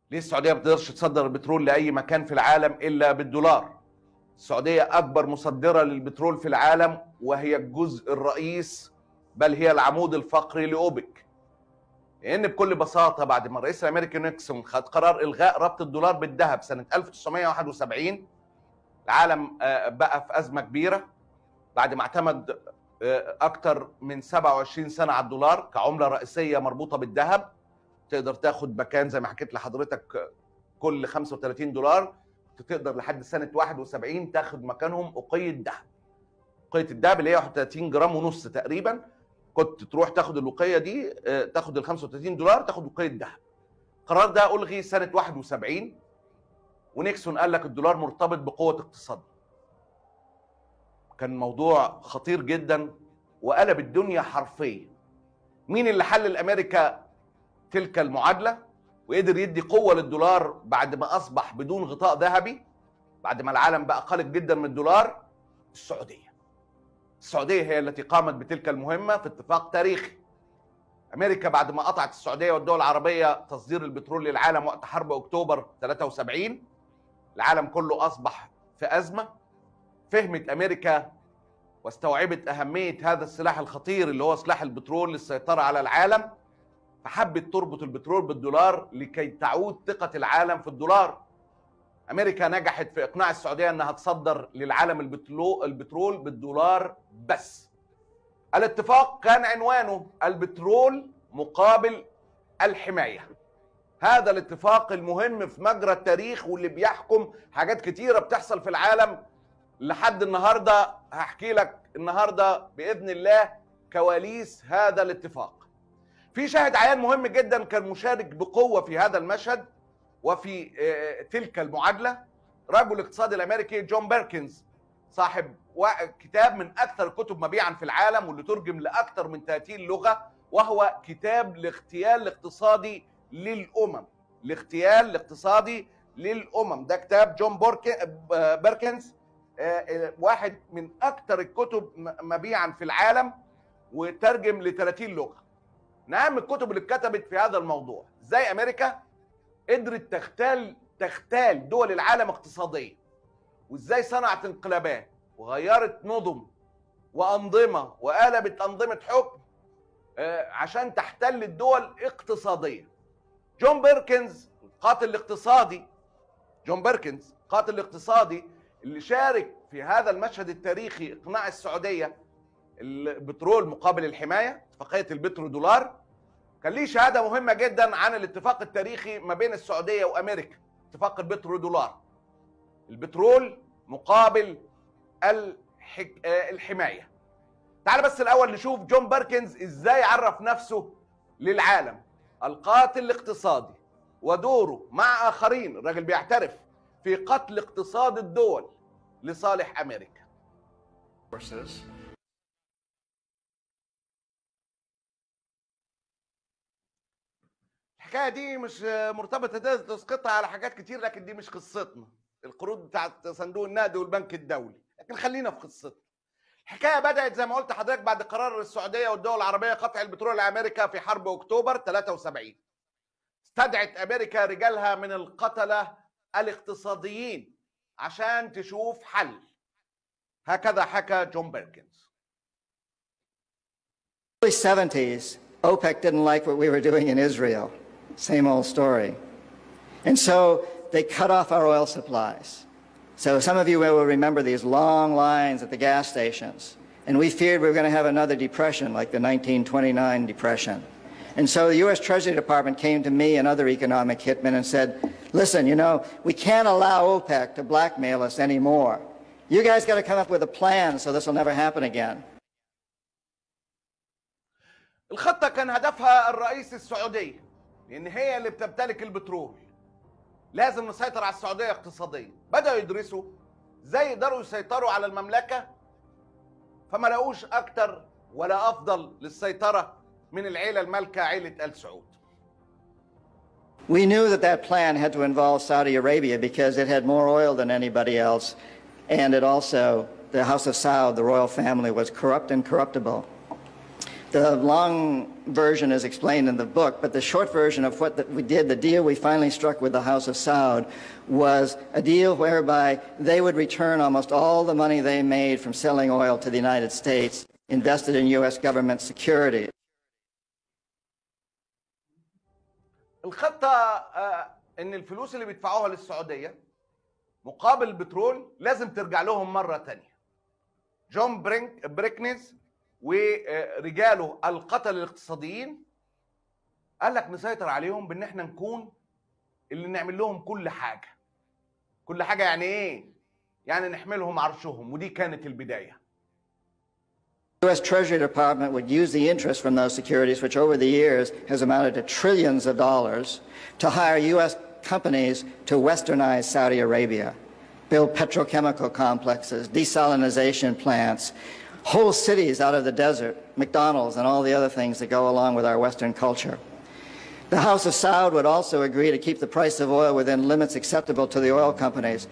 ليه السعوديه ما بتقدرش تصدر البترول لاي مكان في العالم الا بالدولار السعوديه اكبر مصدره للبترول في العالم وهي الجزء الرئيس بل هي العمود الفقري لاوبك لان بكل بساطه بعد ما الرئيس الامريكي نيكسون خد قرار الغاء ربط الدولار بالذهب سنه 1971 العالم آه، بقى في ازمه كبيره بعد ما اعتمد آه، اكتر من 27 سنه على الدولار كعمله رئيسيه مربوطه بالذهب تقدر تاخد مكان زي ما حكيت لحضرتك كل 35 دولار تقدر لحد سنه 71 تاخد مكانهم اقيه ذهب اقيه الذهب اللي هي 31 جرام ونص تقريبا كنت تروح تاخد الوقيه دي آه، تاخد ال 35 دولار تاخد وقيه ذهب القرار ده الغي سنه 71 ونيكسون قال لك الدولار مرتبط بقوه اقتصاد كان موضوع خطير جدا وقلب الدنيا حرفيا مين اللي حلل امريكا تلك المعادله وقدر يدي قوه للدولار بعد ما اصبح بدون غطاء ذهبي بعد ما العالم بقى قلق جدا من الدولار السعوديه السعوديه هي التي قامت بتلك المهمه في اتفاق تاريخي امريكا بعد ما قطعت السعوديه والدول العربيه تصدير البترول للعالم وقت حرب اكتوبر 73 العالم كله اصبح في ازمه فهمت امريكا واستوعبت اهميه هذا السلاح الخطير اللي هو سلاح البترول للسيطره على العالم فحبت تربط البترول بالدولار لكي تعود ثقه العالم في الدولار امريكا نجحت في اقناع السعوديه انها تصدر للعالم البترول البترول بالدولار بس الاتفاق كان عنوانه البترول مقابل الحمايه هذا الاتفاق المهم في مجرى التاريخ واللي بيحكم حاجات كتيره بتحصل في العالم لحد النهارده هحكي لك النهارده باذن الله كواليس هذا الاتفاق. في شاهد عيان مهم جدا كان مشارك بقوه في هذا المشهد وفي آه، تلك المعادله رجل الاقتصاد الامريكي جون بيركنز صاحب كتاب من اكثر الكتب مبيعا في العالم واللي ترجم لاكثر من 30 لغه وهو كتاب الاغتيال الاقتصادي للامم الاغتيال الاقتصادي للامم ده كتاب جون بيركنز آه، آه، واحد من اكثر الكتب مبيعا في العالم وترجم ل 30 لغه من اهم الكتب اللي اتكتبت في هذا الموضوع ازاي امريكا قدرت تختال تختال دول العالم اقتصاديا وازاي صنعت انقلابات وغيرت نظم وانظمه وقلبت انظمه حكم آه، عشان تحتل الدول اقتصاديا جون بيركنز القاتل الاقتصادي جون بيركنز قاتل الاقتصادي اللي شارك في هذا المشهد التاريخي اقناع السعوديه البترول مقابل الحمايه اتفاقيه البترو دولار كان ليه شهاده مهمه جدا عن الاتفاق التاريخي ما بين السعوديه وامريكا اتفاق البترو دولار البترول مقابل الحك... الحمايه تعال بس الاول نشوف جون باركنز ازاي عرف نفسه للعالم القاتل الاقتصادي ودوره مع اخرين الراجل بيعترف في قتل اقتصاد الدول لصالح امريكا الحكايه دي مش مرتبطه ده تسقطها على حاجات كتير لكن دي مش قصتنا القروض بتاعت صندوق النقد والبنك الدولي لكن خلينا في قصتنا الحكايه بدات زي ما قلت لحضرتك بعد قرار السعوديه والدول العربيه قطع البترول لامريكا في حرب اكتوبر 73 استدعت امريكا رجالها من القتله الاقتصاديين عشان تشوف حل هكذا حكى جون بيركنز early 70s, OPEC didn't like what we were doing in Israel. Same old story. And so they cut off our oil supplies. So some of you will remember these long lines at the gas stations. And we feared we were going to have another depression like the 1929 depression. And so the U.S. Treasury Department came to me and other economic hitmen and said, listen, you know, we can't allow OPEC to blackmail us anymore. You guys got to come up with a plan so this will never happen again. الخطة كان هدفها الرئيس السعودي لأن هي اللي بتمتلك البترول لازم نسيطر على السعودية اقتصاديا بدأوا يدرسوا ازاي يقدروا يسيطروا على المملكة فما لقوش أكتر ولا أفضل للسيطرة من العيلة المالكة عيلة آل سعود We knew that that plan had to involve Saudi Arabia because it had more oil than anybody else, and it also, the House of Saud, the royal family, was corrupt and corruptible. The long version is explained in the book, but the short version of what we did, the deal we finally struck with the House of Saud, was a deal whereby they would return almost all the money they made from selling oil to the United States, invested in U.S. government security. الخطة آه، ان الفلوس اللي بيدفعوها للسعودية مقابل البترول لازم ترجع لهم مرة تانية جون برينك بريكنز ورجاله القتل الاقتصاديين قال لك نسيطر عليهم بان احنا نكون اللي نعمل لهم كل حاجة كل حاجة يعني ايه يعني نحملهم عرشهم ودي كانت البداية The U.S. Treasury Department would use the interest from those securities, which over the years has amounted to trillions of dollars, to hire U.S. companies to westernize Saudi Arabia, build petrochemical complexes, desalinization plants, whole cities out of the desert, McDonald's, and all the other things that go along with our Western culture. The House of Saud would also agree to keep the price of oil within limits acceptable to the oil companies.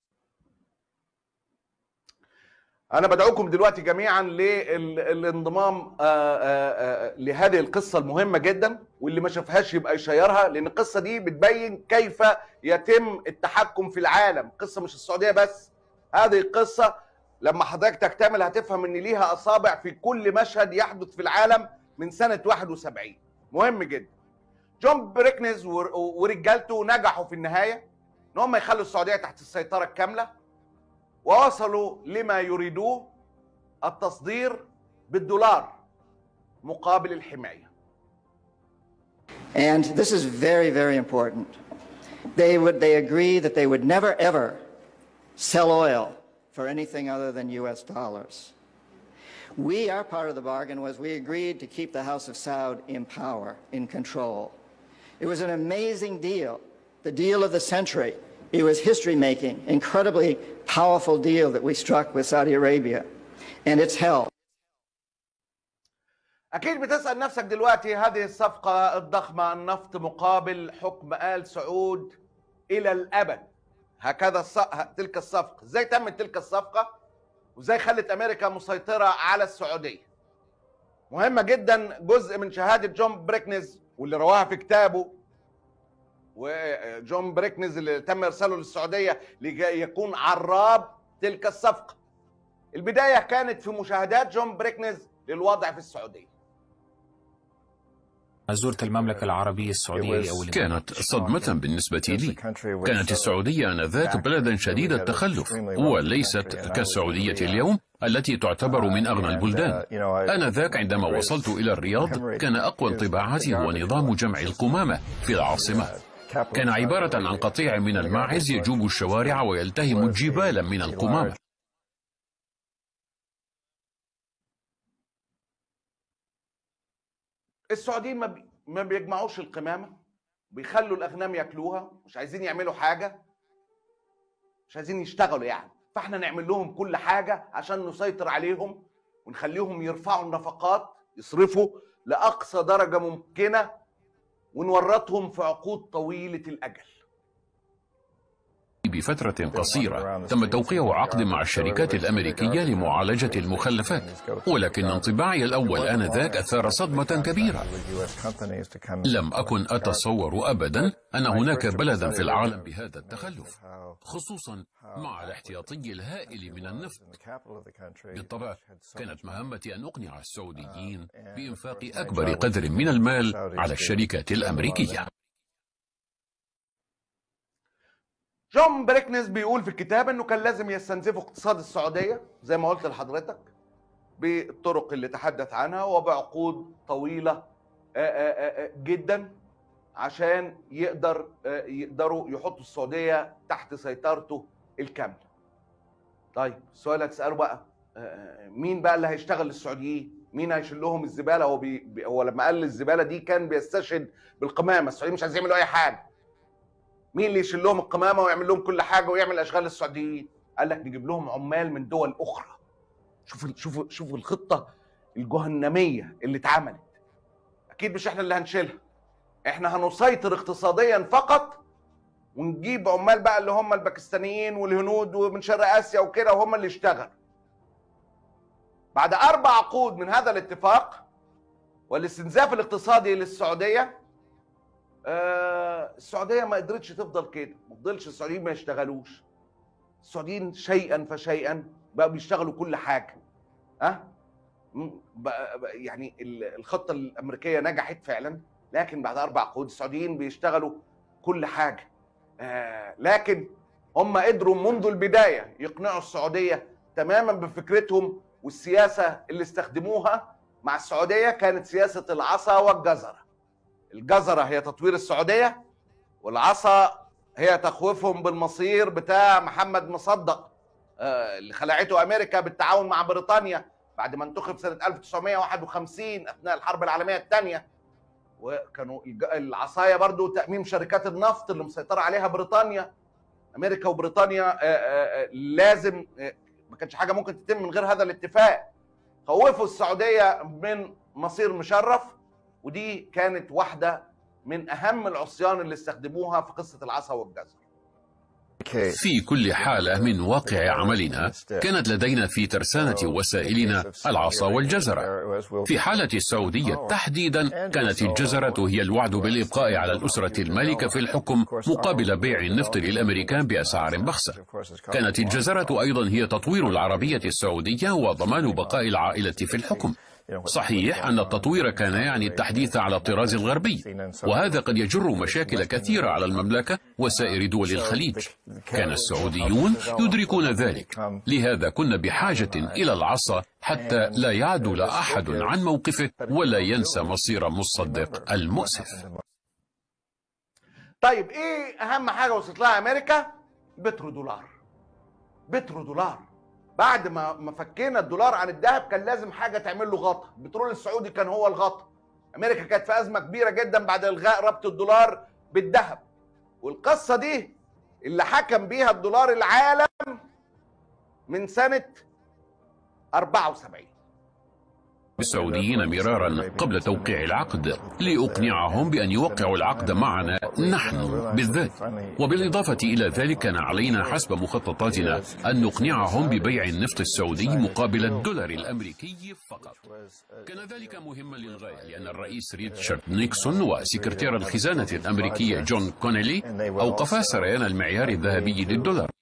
انا بدعوكم دلوقتي جميعا للانضمام لهذه القصه المهمه جدا واللي ما شافهاش يبقى يشيرها لان القصه دي بتبين كيف يتم التحكم في العالم قصه مش السعوديه بس هذه القصه لما حضرتك تكتمل هتفهم ان ليها اصابع في كل مشهد يحدث في العالم من سنه 71 مهم جدا جون بريكنز ورجالته نجحوا في النهايه ان هم يخلوا السعوديه تحت السيطره الكامله ووصلوا لما يريدوه التصدير بالدولار مقابل الحمايه And this is very, very important. They would they agree that they would never ever sell oil for anything other than US dollars. We, our part of the bargain was we agreed to keep the House of Saud in power, in control. It was an amazing deal, the deal of the century. It was history making, incredibly powerful deal that we struck with Saudi Arabia. And it's held. اكيد بتسال نفسك دلوقتي هذه الصفقه الضخمه النفط مقابل حكم ال سعود الى الابد هكذا الص... تلك الصفقه ازاي تمت تلك الصفقه وازاي خلت امريكا مسيطره على السعوديه مهمه جدا جزء من شهاده جون بريكنز واللي رواها في كتابه وجون بريكنز اللي تم ارساله للسعوديه ليكون عراب تلك الصفقه البدايه كانت في مشاهدات جون بريكنز للوضع في السعوديه زرت المملكة العربية السعودية أول كانت صدمة بالنسبة لي كانت السعودية آنذاك بلدا شديد التخلف وليست كالسعودية اليوم التي تعتبر من أغنى البلدان آنذاك عندما وصلت إلى الرياض كان أقوى انطباعاتي هو نظام جمع القمامة في العاصمة كان عبارة عن قطيع من الماعز يجوب الشوارع ويلتهم جبالا من القمامة السعوديين ما, بي... ما بيجمعوش القمامه بيخلوا الاغنام ياكلوها مش عايزين يعملوا حاجه مش عايزين يشتغلوا يعني فاحنا نعمل لهم كل حاجه عشان نسيطر عليهم ونخليهم يرفعوا النفقات يصرفوا لاقصى درجه ممكنه ونورطهم في عقود طويله الاجل بفترة قصيرة تم توقيع عقد مع الشركات الأمريكية لمعالجة المخلفات ولكن انطباعي الأول آنذاك أثار صدمة كبيرة لم أكن أتصور أبدا أن هناك بلدا في العالم بهذا التخلف خصوصا مع الاحتياطي الهائل من النفط بالطبع كانت مهمتي أن أقنع السعوديين بإنفاق أكبر قدر من المال على الشركات الأمريكية جون بريكنز بيقول في الكتاب انه كان لازم يستنزفوا اقتصاد السعوديه زي ما قلت لحضرتك بالطرق اللي تحدث عنها وبعقود طويله جدا عشان يقدر يقدروا يحطوا السعوديه تحت سيطرته الكامله. طيب السؤال هتساله بقى مين بقى اللي هيشتغل للسعوديين؟ مين هيشيل لهم الزباله هو بي هو لما قال الزباله دي كان بيستشهد بالقمامه السعوديين مش عايزين يعملوا اي حاجه. مين اللي يشيل لهم القمامه ويعمل لهم كل حاجه ويعمل اشغال السعوديين؟ قال لك نجيب لهم عمال من دول اخرى. شوفوا شوفوا شوفوا الخطه الجهنميه اللي اتعملت. اكيد مش احنا اللي هنشيلها. احنا هنسيطر اقتصاديا فقط ونجيب عمال بقى اللي هم الباكستانيين والهنود ومن شرق اسيا وكده وهم اللي يشتغلوا. بعد اربع عقود من هذا الاتفاق والاستنزاف الاقتصادي للسعوديه آه السعوديه ما قدرتش تفضل كده ما فضلش السعوديين ما يشتغلوش السعوديين شيئا فشيئا بقوا بيشتغلوا كل حاجه ها أه؟ يعني الخطه الامريكيه نجحت فعلا لكن بعد اربع عقود السعوديين بيشتغلوا كل حاجه آه لكن هم قدروا منذ البدايه يقنعوا السعوديه تماما بفكرتهم والسياسه اللي استخدموها مع السعوديه كانت سياسه العصا والجزره. الجزره هي تطوير السعوديه والعصا هي تخويفهم بالمصير بتاع محمد مصدق آه اللي خلعته امريكا بالتعاون مع بريطانيا بعد ما انتخب سنه 1951 اثناء الحرب العالميه الثانيه وكانوا العصايه برضو تاميم شركات النفط اللي مسيطره عليها بريطانيا امريكا وبريطانيا لازم ما كانش حاجه ممكن تتم من غير هذا الاتفاق خوفوا السعوديه من مصير مشرف ودي كانت واحده من اهم العصيان اللي استخدموها في قصه العصا والجزر في كل حالة من واقع عملنا كانت لدينا في ترسانة وسائلنا العصا والجزرة في حالة السعودية تحديدا كانت الجزرة هي الوعد بالإبقاء على الأسرة المالكة في الحكم مقابل بيع النفط للأمريكان بأسعار بخسة كانت الجزرة أيضا هي تطوير العربية السعودية وضمان بقاء العائلة في الحكم صحيح أن التطوير كان يعني التحديث على الطراز الغربي وهذا قد يجر مشاكل كثيرة على المملكة وسائر دول الخليج كان السعوديون يدركون ذلك لهذا كنا بحاجة إلى العصا حتى لا يعدل أحد عن موقفه ولا ينسى مصير مصدق المؤسف طيب ايه اهم حاجه وصلت لها امريكا بترو دولار بترو دولار بعد ما ما فكينا الدولار عن الذهب كان لازم حاجه تعمل له غطا البترول السعودي كان هو الغطا امريكا كانت في ازمه كبيره جدا بعد الغاء ربط الدولار بالذهب والقصه دي اللي حكم بيها الدولار العالم من سنه 74 السعوديين مرارا قبل توقيع العقد لأقنعهم بأن يوقعوا العقد معنا نحن بالذات وبالإضافة إلى ذلك كان علينا حسب مخططاتنا أن نقنعهم ببيع النفط السعودي مقابل الدولار الأمريكي فقط كان ذلك مهما للغاية لأن الرئيس ريتشارد نيكسون وسكرتير الخزانة الأمريكية جون كونيلي أوقفا سريان المعيار الذهبي للدولار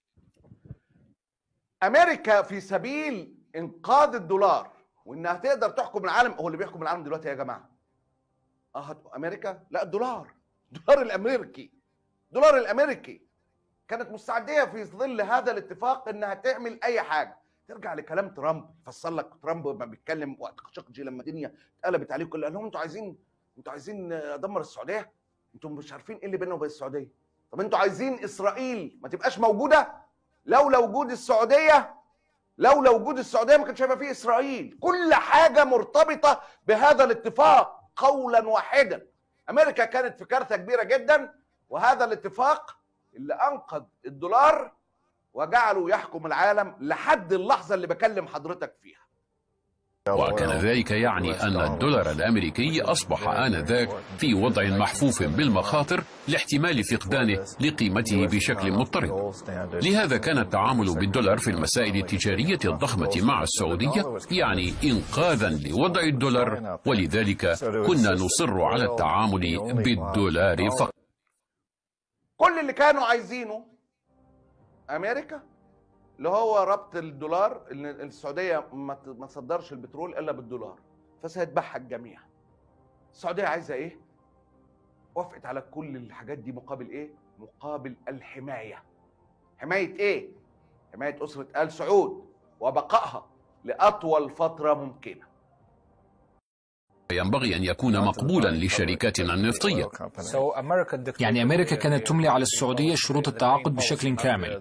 أمريكا في سبيل إنقاذ الدولار وانها تقدر تحكم العالم هو اللي بيحكم العالم دلوقتي يا جماعه اه امريكا لا الدولار الدولار الامريكي الدولار الامريكي كانت مستعديه في ظل هذا الاتفاق انها تعمل اي حاجه ترجع لكلام ترامب فصل لك ترامب لما بيتكلم وقت خاشقجي لما الدنيا اتقلبت عليه كله قال لهم انتوا عايزين انتوا عايزين ادمر السعوديه انتوا مش عارفين ايه اللي بيننا وبين السعوديه طب انتوا عايزين اسرائيل ما تبقاش موجوده لولا وجود السعوديه لولا وجود السعوديه ما كانش هيبقى فيه اسرائيل كل حاجه مرتبطه بهذا الاتفاق قولا واحدا امريكا كانت في كارثه كبيره جدا وهذا الاتفاق اللي انقذ الدولار وجعله يحكم العالم لحد اللحظه اللي بكلم حضرتك فيها وكان ذلك يعني أن الدولار الأمريكي أصبح آنذاك في وضع محفوف بالمخاطر لاحتمال فقدانه لقيمته بشكل مضطرب لهذا كان التعامل بالدولار في المسائل التجارية الضخمة مع السعودية يعني إنقاذا لوضع الدولار ولذلك كنا نصر على التعامل بالدولار فقط كل اللي كانوا عايزينه أمريكا اللي هو ربط الدولار ان السعوديه ما تصدرش البترول الا بالدولار فسيتبعها الجميع السعوديه عايزه ايه وافقت على كل الحاجات دي مقابل ايه مقابل الحمايه حمايه ايه حمايه اسره ال سعود وبقائها لاطول فتره ممكنه ينبغي أن يكون مقبولا لشركاتنا النفطية يعني أمريكا كانت تملي على السعودية شروط التعاقد بشكل كامل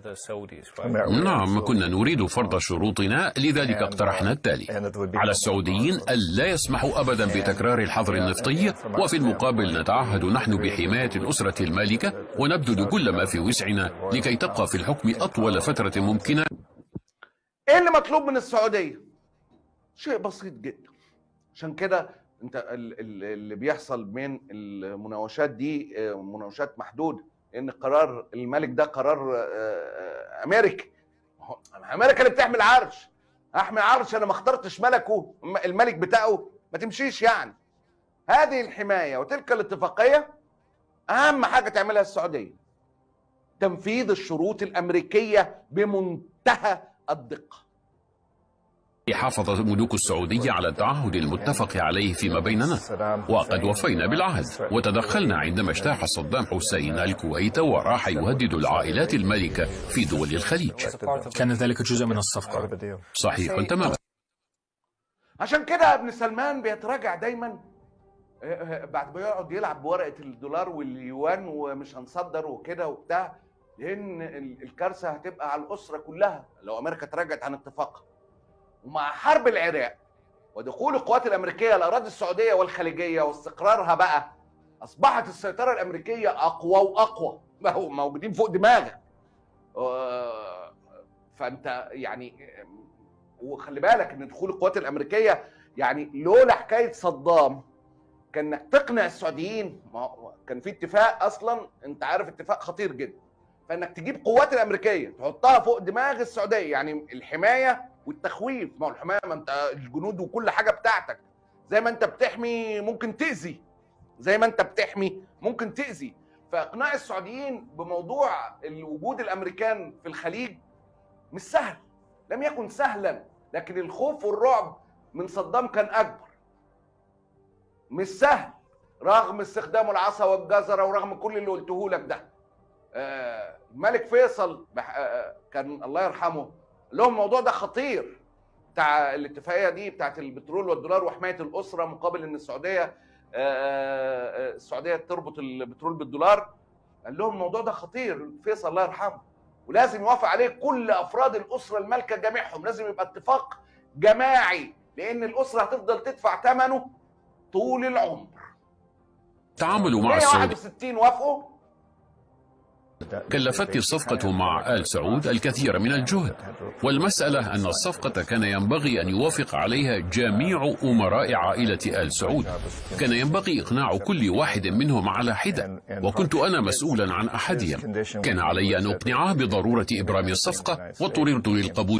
نعم كنا نريد فرض شروطنا لذلك اقترحنا التالي على السعوديين ألا يسمحوا أبدا بتكرار الحظر النفطي وفي المقابل نتعهد نحن بحماية الأسرة المالكة ونبذل كل ما في وسعنا لكي تبقى في الحكم أطول فترة ممكنة ايه اللي مطلوب من السعوديه شيء بسيط جدا عشان كده انت اللي بيحصل من المناوشات دي مناوشات محدوده لان قرار الملك ده قرار امريكي امريكا اللي بتحمل عرش احمل عرش انا ما اخترتش ملكه الملك بتاعه ما تمشيش يعني هذه الحمايه وتلك الاتفاقيه اهم حاجه تعملها السعوديه تنفيذ الشروط الامريكيه بمنتهى الدقه حافظ ملوك السعودية على التعهد المتفق عليه فيما بيننا وقد وفينا بالعهد وتدخلنا عندما اجتاح صدام حسين الكويت وراح يهدد العائلات المالكة في دول الخليج كان ذلك جزء من الصفقة صحيح تماما عشان كده ابن سلمان بيتراجع دايما بعد ما يقعد يلعب بورقه الدولار واليوان ومش هنصدر وكده وبتاع لان الكارثه هتبقى على الاسره كلها لو امريكا تراجعت عن اتفاقها ومع حرب العراق ودخول القوات الامريكيه الاراضي السعوديه والخليجيه واستقرارها بقى اصبحت السيطره الامريكيه اقوى واقوى موجودين فوق دماغك فانت يعني وخلي بالك ان دخول القوات الامريكيه يعني لولا حكايه صدام كان انك تقنع السعوديين كان في اتفاق اصلا انت عارف اتفاق خطير جدا فانك تجيب قوات الامريكيه تحطها فوق دماغ السعوديه يعني الحمايه والتخويف ما هو الحمايه ما انت الجنود وكل حاجه بتاعتك زي ما انت بتحمي ممكن تاذي زي ما انت بتحمي ممكن تاذي فاقناع السعوديين بموضوع الوجود الامريكان في الخليج مش سهل لم يكن سهلا لكن الخوف والرعب من صدام كان اكبر مش سهل رغم استخدامه العصا والجزره ورغم كل اللي قلته لك ده الملك فيصل كان الله يرحمه لهم الموضوع ده خطير بتاع الاتفاقيه دي بتاعت البترول والدولار وحمايه الاسره مقابل ان السعوديه السعوديه تربط البترول بالدولار قال لهم الموضوع ده خطير فيصل الله يرحمه ولازم يوافق عليه كل افراد الاسره المالكه جميعهم لازم يبقى اتفاق جماعي لان الاسره هتفضل تدفع ثمنه طول العمر تعاملوا مع السعودية 161 وافقوا كلفتني الصفقة مع آل سعود الكثير من الجهد والمسألة أن الصفقة كان ينبغي أن يوافق عليها جميع أمراء عائلة آل سعود كان ينبغي إقناع كل واحد منهم على حدة وكنت أنا مسؤولا عن أحدهم كان علي أن أقنعه بضرورة إبرام الصفقة واضطررت للقبول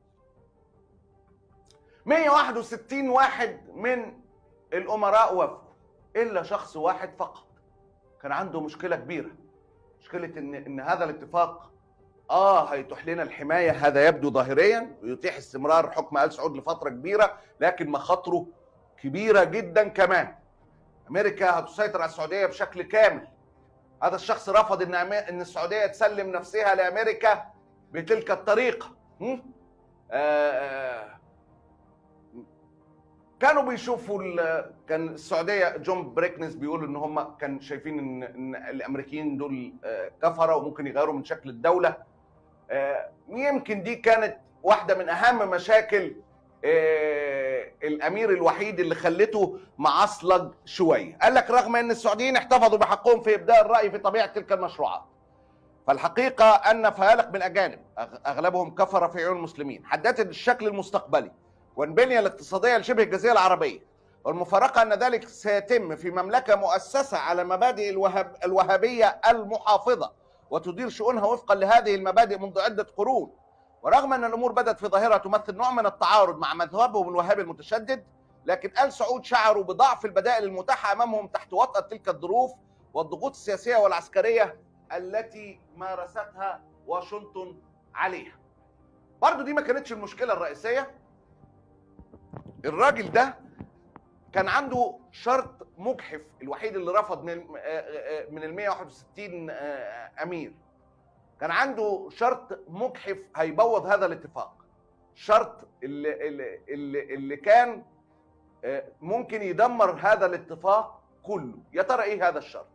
161 واحد من الأمراء وافقوا إلا شخص واحد فقط كان عنده مشكلة كبيرة مشكله ان ان هذا الاتفاق اه هيتيح لنا الحمايه هذا يبدو ظاهريا ويتيح استمرار حكم ال سعود لفتره كبيره لكن مخاطره كبيره جدا كمان امريكا هتسيطر على السعوديه بشكل كامل هذا الشخص رفض ان ان السعوديه تسلم نفسها لامريكا بتلك الطريقه آه كانوا بيشوفوا كان السعوديه جون بريكنس بيقول ان هم كان شايفين ان, إن الامريكيين دول كفره وممكن يغيروا من شكل الدوله يمكن دي كانت واحده من اهم مشاكل الامير الوحيد اللي خلته معصلج شويه قال لك رغم ان السعوديين احتفظوا بحقهم في ابداء الراي في طبيعه تلك المشروعات فالحقيقه ان فيالق من الاجانب اغلبهم كفره في عيون المسلمين حددت الشكل المستقبلي والبنيه الاقتصاديه لشبه الجزيره العربيه والمفارقه ان ذلك سيتم في مملكه مؤسسه على مبادئ الوهاب الوهابيه المحافظه وتدير شؤونها وفقا لهذه المبادئ منذ عده قرون ورغم ان الامور بدات في ظاهره تمثل نوع من التعارض مع مذهبهم الوهابي المتشدد لكن ال سعود شعروا بضعف البدائل المتاحه امامهم تحت وطأة تلك الظروف والضغوط السياسيه والعسكريه التي مارستها واشنطن عليها. برضو دي ما كانتش المشكله الرئيسيه الراجل ده كان عنده شرط مجحف الوحيد اللي رفض من من ال 161 امير كان عنده شرط مجحف هيبوظ هذا الاتفاق شرط اللي, اللي, اللي كان ممكن يدمر هذا الاتفاق كله يا ترى ايه هذا الشرط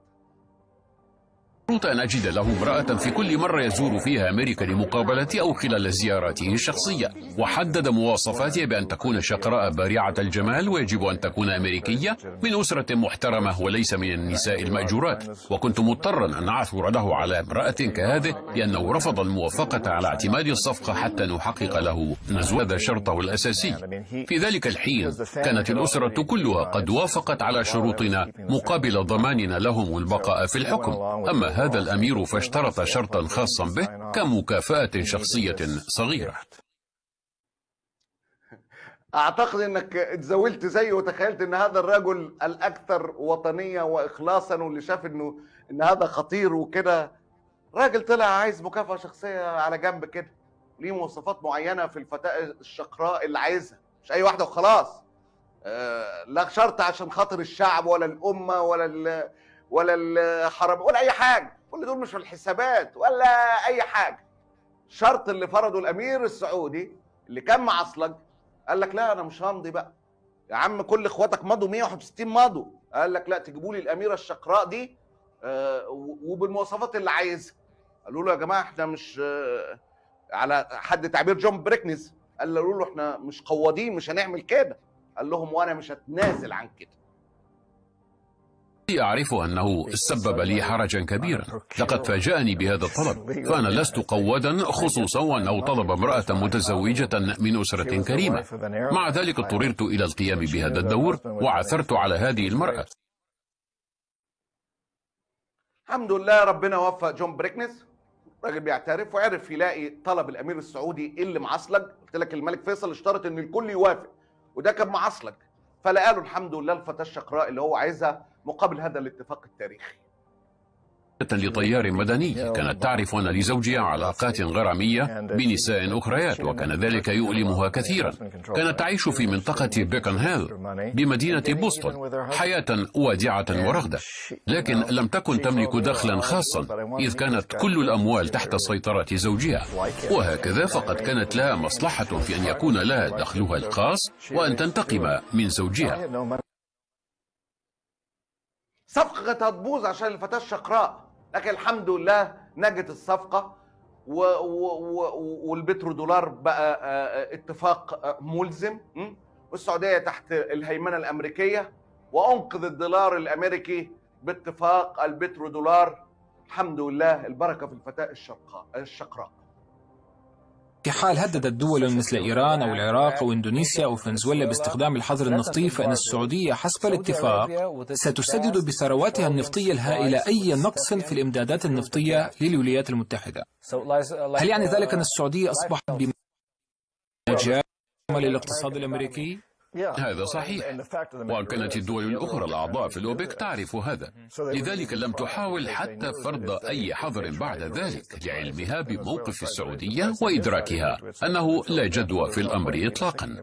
شرط أن أجد له امرأة في كل مرة يزور فيها أمريكا لمقابلتي أو خلال زياراته الشخصية وحدد مواصفاتها بأن تكون شقراء بارعة الجمال ويجب أن تكون أمريكية من أسرة محترمة وليس من النساء المأجورات وكنت مضطرا أن أعثر له على امرأة كهذه لأنه رفض الموافقة على اعتماد الصفقة حتى نحقق له نزول هذا شرطه الأساسي في ذلك الحين كانت الأسرة كلها قد وافقت على شروطنا مقابل ضماننا لهم البقاء في الحكم أما هذا الأمير فاشترط شرطا خاصا به كمكافأة شخصية صغيرة اعتقد انك اتزاولت زيه وتخيلت ان هذا الرجل الاكثر وطنيه واخلاصا واللي شاف انه ان هذا خطير وكده راجل طلع عايز مكافاه شخصيه على جنب كده ليه مواصفات معينه في الفتاه الشقراء اللي عايزها مش اي واحده وخلاص آه لا شرط عشان خاطر الشعب ولا الامه ولا ال ولا الحرم ولا اي حاجه كل دول مش في الحسابات ولا اي حاجه الشرط اللي فرضه الامير السعودي اللي كان معصلج قال لك لا انا مش همضي بقى يا عم كل اخواتك مضوا 161 مضوا قال لك لا تجيبوا لي الاميره الشقراء دي آه وبالمواصفات اللي عايزها قالوا له يا جماعه احنا مش آه على حد تعبير جون بريكنز قال له احنا مش قوادين مش هنعمل كده قال لهم وانا مش هتنازل عن كده أعرف أنه سبب لي حرجا كبيرا لقد فاجأني بهذا الطلب فأنا لست قوادا خصوصا وأنه طلب امرأة متزوجة من أسرة كريمة مع ذلك اضطررت إلى القيام بهذا الدور وعثرت على هذه المرأة الحمد لله ربنا وفق جون بريكنس راجل بيعترف وعرف يلاقي طلب الامير السعودي اللي معصلج قلت لك الملك فيصل اشترط ان الكل يوافق وده كان معصلج فلقى له الحمد لله الفتاه الشقراء اللي هو عايزها مقابل هذا الاتفاق التاريخي لطيار مدني كانت تعرف أن لزوجها علاقات غرامية بنساء أخريات وكان ذلك يؤلمها كثيرا كانت تعيش في منطقة بيكن هيل بمدينة بوسطن حياة وادعة ورغدة لكن لم تكن تملك دخلا خاصا إذ كانت كل الأموال تحت سيطرة زوجها وهكذا فقد كانت لها مصلحة في أن يكون لها دخلها الخاص وأن تنتقم من زوجها صفقة هتبوظ عشان الفتاة الشقراء لكن الحمد لله نجت الصفقة و و و والبترو دولار بقى اتفاق ملزم والسعودية تحت الهيمنة الأمريكية وأنقذ الدولار الأمريكي باتفاق البترو دولار الحمد لله البركة في الفتاة الشقراء الشقراء في حال هددت دول مثل إيران أو العراق أو إندونيسيا أو فنزويلا باستخدام الحظر النفطي فإن السعودية حسب الاتفاق ستسدد بثرواتها النفطية الهائلة أي نقص في الإمدادات النفطية للولايات المتحدة هل يعني ذلك أن السعودية أصبحت بمجال للاقتصاد الأمريكي؟ هذا صحيح وكانت الدول الأخرى الأعضاء في الأوبك تعرف هذا لذلك لم تحاول حتى فرض أي حظر بعد ذلك لعلمها بموقف السعودية وإدراكها أنه لا جدوى في الأمر إطلاقا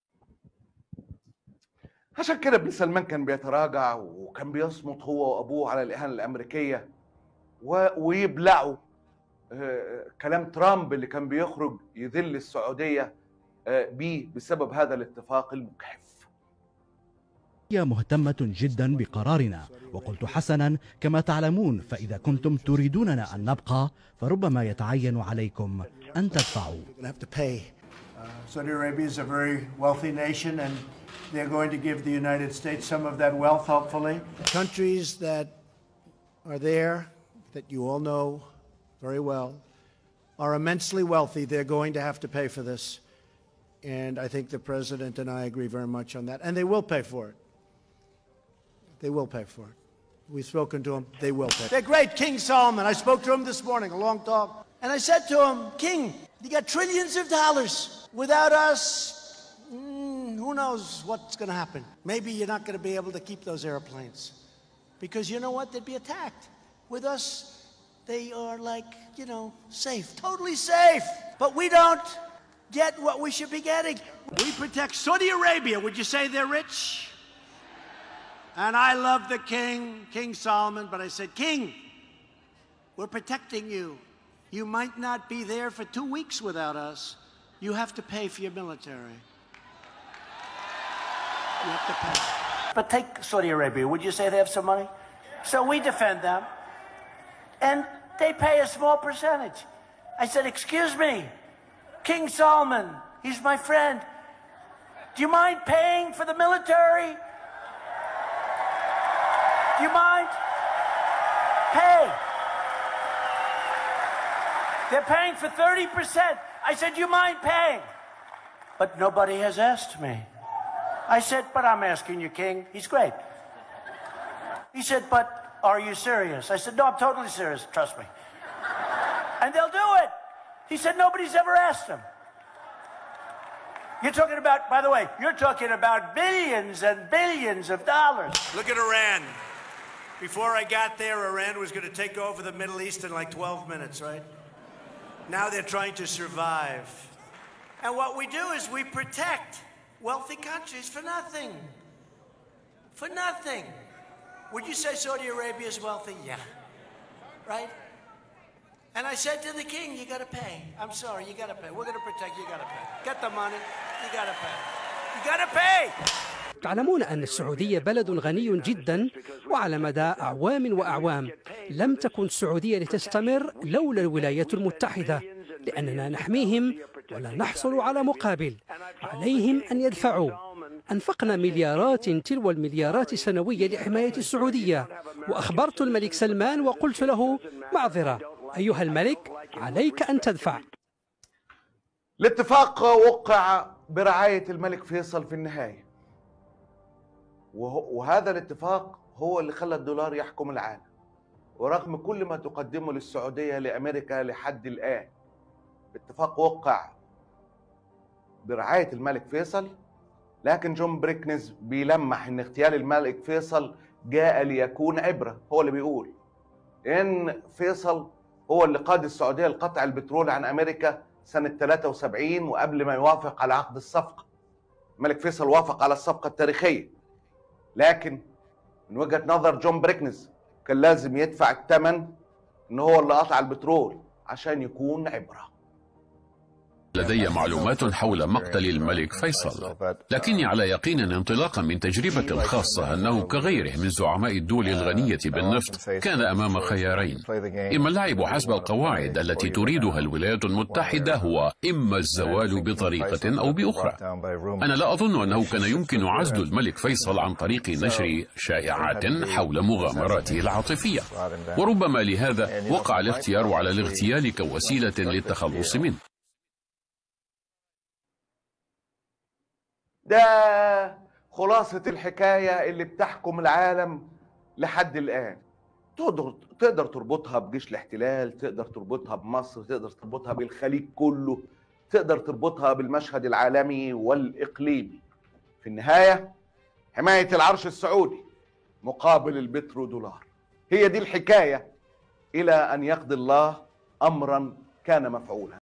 عشان كده ابن سلمان كان بيتراجع وكان بيصمت هو وأبوه على الإهانة الأمريكية و... ويبلعوا كلام ترامب اللي كان بيخرج يذل السعودية به بسبب هذا الاتفاق المجحف هي مهتمة جدا بقرارنا وقلت حسنا كما تعلمون فإذا كنتم تريدوننا أن نبقى فربما يتعين عليكم أن تدفعوا Saudi Arabia is a very wealthy nation and they're going to give the United States some of that wealth, hopefully. Countries that are there, that you all know very well, are immensely wealthy. They're going to have to pay for this. And I think the president and I agree very much on that. And they will pay for it. They will pay for it. We've spoken to them. They will pay. They're great. King Solomon. I spoke to him this morning, a long talk. And I said to him, King, you got trillions of dollars. Without us, mm, who knows what's going to happen? Maybe you're not going to be able to keep those airplanes. Because you know what? They'd be attacked. With us, they are like, you know, safe. Totally safe. But we don't get what we should be getting. We protect Saudi Arabia. Would you say they're rich? And I love the king, King Solomon, but I said, King, we're protecting you. You might not be there for two weeks without us. You have to pay for your military. You have to pay. But take Saudi Arabia. Would you say they have some money? So we defend them. And they pay a small percentage. I said, Excuse me, King Solomon, he's my friend. Do you mind paying for the military? Do you mind? Pay. They're paying for 30%. I said, Do you mind paying? But nobody has asked me. I said, But I'm asking you, King. He's great. He said, But are you serious? I said, No, I'm totally serious. Trust me. And they'll do it. He said, Nobody's ever asked him. You're talking about, by the way, you're talking about billions and billions of dollars. Look at Iran. Before I got there, Iran was going to take over the Middle East in like 12 minutes, right? Now they're trying to survive. And what we do is we protect wealthy countries for nothing. For nothing. Would you say Saudi Arabia is wealthy? Yeah. Right? And I said to the king, you got to pay. I'm sorry, you got to pay. We're going to protect you, got to pay. Get the money, you got to pay. You got to pay. تعلمون أن السعودية بلد غني جدا وعلى مدى أعوام وأعوام لم تكن السعودية لتستمر لولا الولايات المتحدة لأننا نحميهم ولا نحصل على مقابل عليهم أن يدفعوا أنفقنا مليارات تلو المليارات سنوية لحماية السعودية وأخبرت الملك سلمان وقلت له معذرة أيها الملك عليك أن تدفع الاتفاق وقع برعاية الملك فيصل في النهاية وه- وهذا الاتفاق هو اللي خلى الدولار يحكم العالم ورغم كل ما تقدمه للسعودية لأمريكا لحد الآن اتفاق وقع برعاية الملك فيصل لكن جون بريكنز بيلمح ان اغتيال الملك فيصل جاء ليكون عبرة هو اللي بيقول ان فيصل هو اللي قاد السعودية لقطع البترول عن امريكا سنة 73 وقبل ما يوافق على عقد الصفقة الملك فيصل وافق على الصفقة التاريخية لكن من وجهة نظر جون بريكنز كان لازم يدفع الثمن ان هو اللي قطع البترول عشان يكون عبره لدي معلومات حول مقتل الملك فيصل لكني على يقين انطلاقا من تجربتي الخاصة أنه كغيره من زعماء الدول الغنية بالنفط كان أمام خيارين إما اللعب حسب القواعد التي تريدها الولايات المتحدة هو إما الزوال بطريقة أو بأخرى أنا لا أظن أنه كان يمكن عزل الملك فيصل عن طريق نشر شائعات حول مغامراته العاطفية وربما لهذا وقع الاختيار على الاغتيال كوسيلة للتخلص منه ده خلاصة الحكاية اللي بتحكم العالم لحد الآن تقدر تقدر تربطها بجيش الاحتلال تقدر تربطها بمصر تقدر تربطها بالخليج كله تقدر تربطها بالمشهد العالمي والإقليمي في النهاية حماية العرش السعودي مقابل البترو دولار هي دي الحكاية إلى أن يقضي الله أمرا كان مفعولا